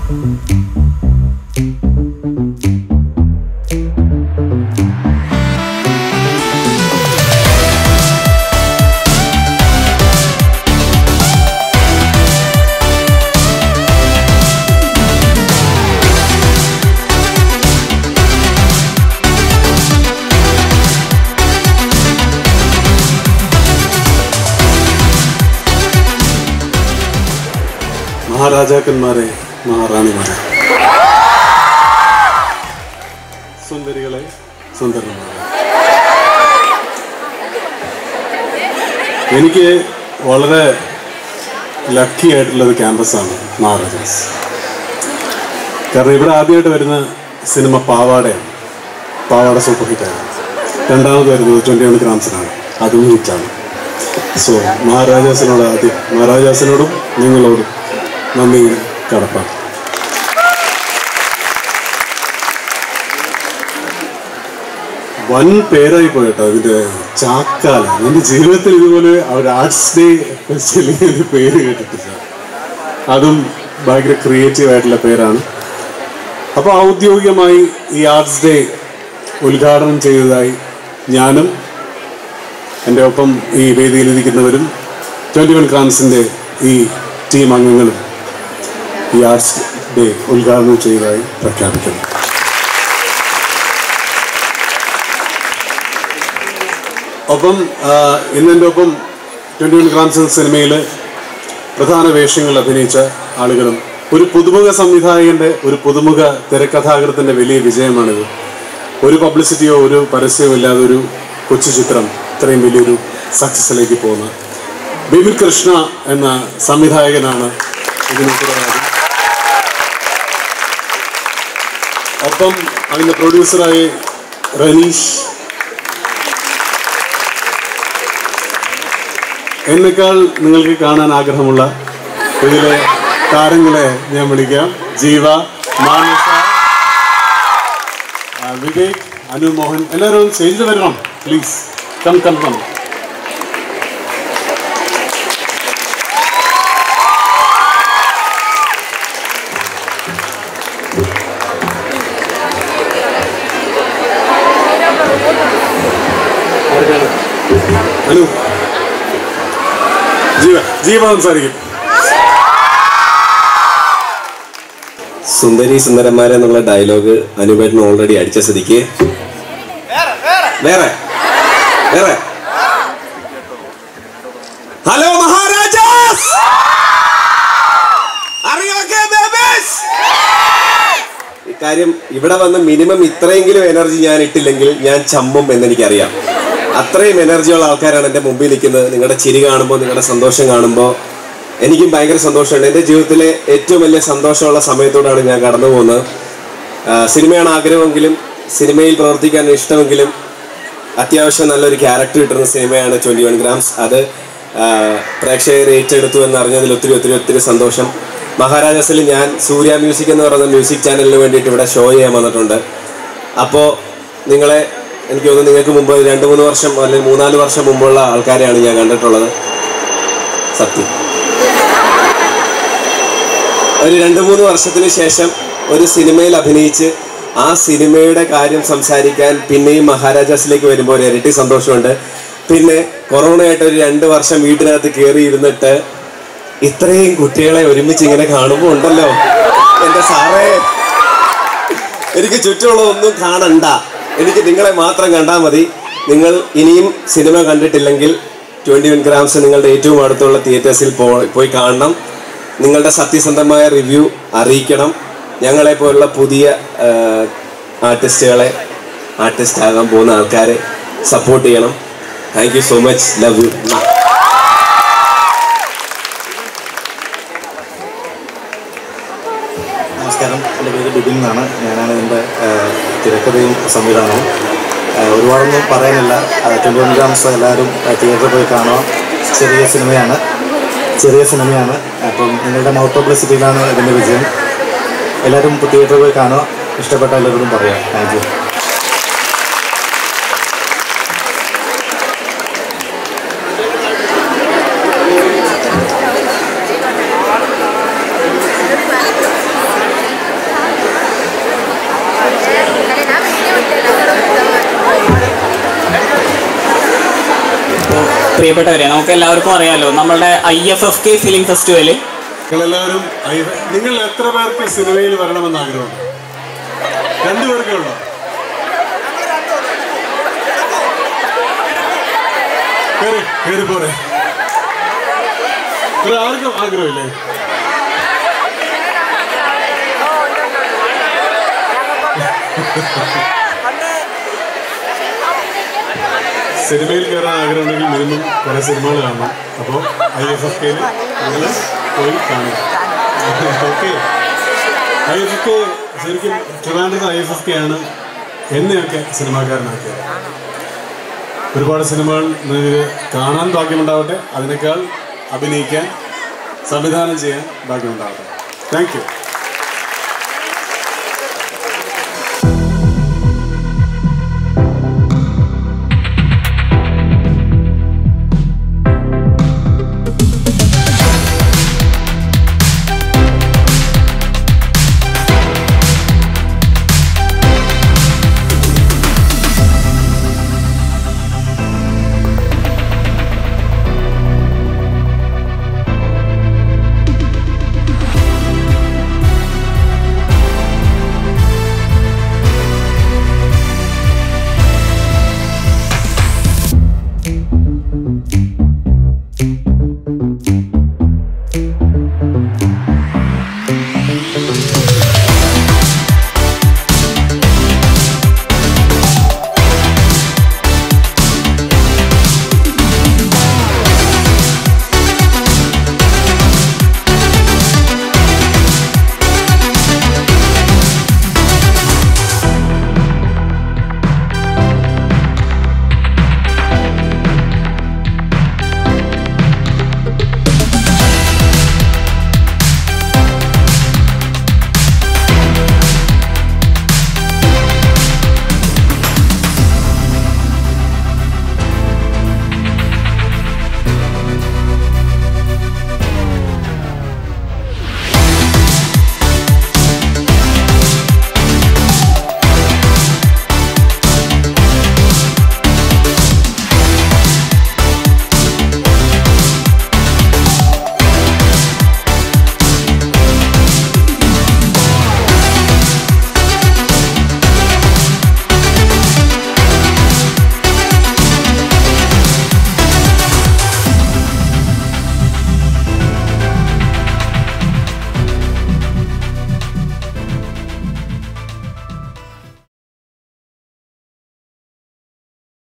മഹാരാജാക്കന്മാരെ മഹാറാണിമാരെ സുന്ദരികളെ സുന്ദരന്മാരെ എനിക്ക് വളരെ ലക്കി ആയിട്ടുള്ളൊരു ക്യാമ്പസാണ് മഹാരാജാസ് കാരണം ഇവിടെ ആദ്യമായിട്ട് വരുന്ന സിനിമ പാവാടയാണ് പാവാട സൂപ്പർ ഹിറ്റാണ് രണ്ടാമത് വരുന്നത് ട്വൻറ്റി വൺ ഗ്രാംസിനാണ് അതും ഹിറ്റാണ് സോ മഹാരാജാസിനോട് ആദ്യം മഹാരാജാസിനോടും നിങ്ങളോടും നന്ദി കടപ്പാണ് വൻ പേരായി പോയിട്ടോ ഇതിന്റെ ചാക്കാല എന്റെ ജീവിതത്തിൽ ഇതുപോലെ ഒരു ആർട്സ് ഡേ ഫെസ്റ്റിവലിന് പേര് കേട്ടിട്ടില്ല അതും ഭയങ്കര ക്രിയേറ്റീവ് ആയിട്ടുള്ള പേരാണ് അപ്പോൾ ഔദ്യോഗികമായി ഈ ആർട്സ് ഡേ ഉദ്ഘാടനം ചെയ്തതായി ഞാനും എൻ്റെ ഒപ്പം ഈ വേദിയിലിരിക്കുന്നവരും ട്വൻറ്റി വൺ ക്രാൻസിൻ്റെ ഈ ടീം അംഗങ്ങളും ഈ ആർട്സ് ഡേ ഉദ്ഘാടനം ചെയ്തതായി പ്രഖ്യാപിക്കുന്നു ഒപ്പം ആ, ഇന്ന് എൻ്റെ ഒപ്പം ട്വൻറ്റി വൺ ക്രാൻസ് സിനിമയിൽ പ്രധാന വേഷങ്ങൾ അഭിനയിച്ച ആളുകളും ഒരു പുതുമുഖ സംവിധായകന്റെ ഒരു പുതുമുഖ തിരക്കഥാകൃത്തിന്റെ വലിയ വിജയമാണിത് ഒരു പബ്ലിസിറ്റിയോ ഒരു പരസ്യമോ ഇല്ലാതെ ഒരു കൊച്ചു ചിത്രം ഇത്രയും വലിയൊരു സക്സസിലേക്ക് പോകുന്നത് ബിപിൻ കൃഷ്ണ എന്ന സംവിധായകനാണ് ഇതിന് ഉത്തരവാദി ഒപ്പം അതിൻ്റെ പ്രൊഡ്യൂസറായി റനീഷ് എന്നെക്കാൾ നിങ്ങൾക്ക് കാണാൻ ആഗ്രഹമുള്ള ഇതിലെ താരങ്ങളെ ഞാൻ വിളിക്കാം ജീവ മാനസ ആ, വിവേക് അനു മോഹൻ എല്ലാവരും സ്റ്റേജിൽ വരണം please come come come Anu Jeeva Jeeva സംസാരിക്കും സുന്ദരി സുന്ദരന്മാരെ എന്നുള്ള ഡയലോഗ് അനുപേട്ടൻ ഓൾറെഡി അടിച്ച സ്ഥിതിക്ക് വേറെ വേറെ ഹലോ മഹാരാജാസ് അറിയൊക്കെ ബേബീസ് ഇക്കാര്യം ഇവിടെ വന്ന് മിനിമം ഇത്രയെങ്കിലും എനർജി ഞാൻ ഇട്ടില്ലെങ്കിൽ ഞാൻ ചമ്മും എന്നെനിക്കറിയാം അത്രയും എനർജിയുള്ള ആൾക്കാരാണ് എൻ്റെ മുമ്പിൽ നിൽക്കുന്നത് നിങ്ങളുടെ ചിരി കാണുമ്പോൾ നിങ്ങളുടെ സന്തോഷം കാണുമ്പോൾ എനിക്കും ഭയങ്കര സന്തോഷമുണ്ട് എൻ്റെ ജീവിതത്തിലെ ഏറ്റവും വലിയ സന്തോഷമുള്ള സമയത്തോടാണ് ഞാൻ കടന്നു പോകുന്നത് ആ, സിനിമയാണ് ആഗ്രഹമെങ്കിലും സിനിമയിൽ പ്രവർത്തിക്കാൻ ഇഷ്ടമെങ്കിലും അത്യാവശ്യം നല്ലൊരു ക്യാരക്ടർ കിട്ടുന്ന സിനിമയാണ് ട്വൻറ്റി വൺ ഗ്രാംസ് അത് ആ, പ്രേക്ഷകർ ഏറ്റെടുത്തു എന്ന് അറിഞ്ഞതിൽ ഒത്തിരി ഒത്തിരി ഒത്തിരി സന്തോഷം മഹാരാജാസിൽ ഞാൻ സൂര്യ മ്യൂസിക് എന്ന് പറയുന്ന മ്യൂസിക് ചാനലിന് വേണ്ടിയിട്ട് ഇവിടെ ഷോ ചെയ്യാൻ വന്നിട്ടുണ്ട് അപ്പോൾ നിങ്ങളെ എനിക്ക് തോന്നുന്നു നിങ്ങൾക്ക് മുമ്പ് രണ്ട് മൂന്ന് വർഷം അല്ലെങ്കിൽ മൂന്നാല് വർഷം മുമ്പുള്ള ആൾക്കാരെയാണ് ഞാൻ കണ്ടിട്ടുള്ളത് സത്യം ഒരു രണ്ട് മൂന്ന് വർഷത്തിന് ശേഷം ഒരു സിനിമയിൽ അഭിനയിച്ച് ആ സിനിമയുടെ കാര്യം സംസാരിക്കാൻ പിന്നെയും മഹാരാജാസിലേക്ക് വരുമ്പോൾ ഒരു ഇരട്ടി സന്തോഷമുണ്ട് പിന്നെ കൊറോണയായിട്ട് ഒരു രണ്ട് വർഷം വീട്ടിനകത്ത് കയറി ഇരുന്നിട്ട് ഇത്രയും കുട്ടികളെ ഒരുമിച്ച് ഇങ്ങനെ കാണുമ്പോൾ ഉണ്ടല്ലോ എൻ്റെ സാറേ എനിക്ക് ചുറ്റുമുള്ളതൊന്നും കാണണ്ട എനിക്ക് നിങ്ങളെ മാത്രം കണ്ടാൽ മതി നിങ്ങൾ ഇനിയും സിനിമ കണ്ടിട്ടില്ലെങ്കിൽ ട്വൻറ്റി വൺ ഗ്രാംസ് നിങ്ങളുടെ ഏറ്റവും അടുത്തുള്ള തിയേറ്റേഴ്സിൽ പോ പോയി കാണണം നിങ്ങളുടെ സത്യസന്ധമായ റിവ്യൂ അറിയിക്കണം ഞങ്ങളെ പോലുള്ള പുതിയ ആർട്ടിസ്റ്റുകളെ ആർട്ടിസ്റ്റ് ആകാൻ പോകുന്ന ആൾക്കാരെ സപ്പോർട്ട് ചെയ്യണം thank you so much love you നമസ്കാരം എൻ്റെ പേര് ബിബിൻ എന്നാണ് ഞാനാണ് ഇതിൻ്റെ തിരക്കഥയും സംവിധാനവും ആ, ഒരുപാടൊന്നും പറയാനില്ല ട്വൻറ്റി വൺ ഗ്രാംസ് എല്ലാവരും തിയേറ്ററിൽ പോയി കാണുക ചെറിയ സിനിമയാണ് ചെറിയ സിനിമയാണ് അപ്പം നിങ്ങളുടെ മൗത്ത് പബ്ലിസിറ്റിയിലാണ് ഇതിൻ്റെ വിജയം എല്ലാവരും തിയേറ്ററിൽ പോയി കാണുക ഇഷ്ടപ്പെട്ട എല്ലാവരോടും പറയാം താങ്ക് യു പ്രിയപ്പെട്ടവരെ നമുക്ക് എല്ലാവർക്കും അറിയാലോ നമ്മളുടെ I F F K film festival നിങ്ങളെല്ലാവരും ഐ- നിങ്ങൾ എത്ര പേർക്ക് സിനിമയിൽ വരണമെന്ന് ആഗ്രഹമുണ്ട് രണ്ടുപേർക്കേ ഉള്ളൂ കേറി കേറി പോരെ വേറെ ആർക്കും ആഗ്രഹമില്ലേ സിനിമയിൽ കയറാൻ ആഗ്രഹമുണ്ടെങ്കിൽ മിനിമം കുറെ സിനിമകൾ കാണണം അപ്പോൾ ഐ എഫ് എഫ് കെയിൽ നിങ്ങൾ പോയി കാണുക okay I F F K ശരിക്കും ട്രിവാൻഡ്രത്ത് ഐ എഫ് എഫ് കെ ആണ് എന്നെയൊക്കെ സിനിമാക്കാരനാക്കിയത് ഒരുപാട് സിനിമകൾ നിങ്ങൾക്ക് കാണാൻ ഭാഗ്യമുണ്ടാവട്ടെ അതിനേക്കാൾ അഭിനയിക്കാൻ സംവിധാനം ചെയ്യാൻ ഭാഗ്യമുണ്ടാവട്ടെ താങ്ക് യു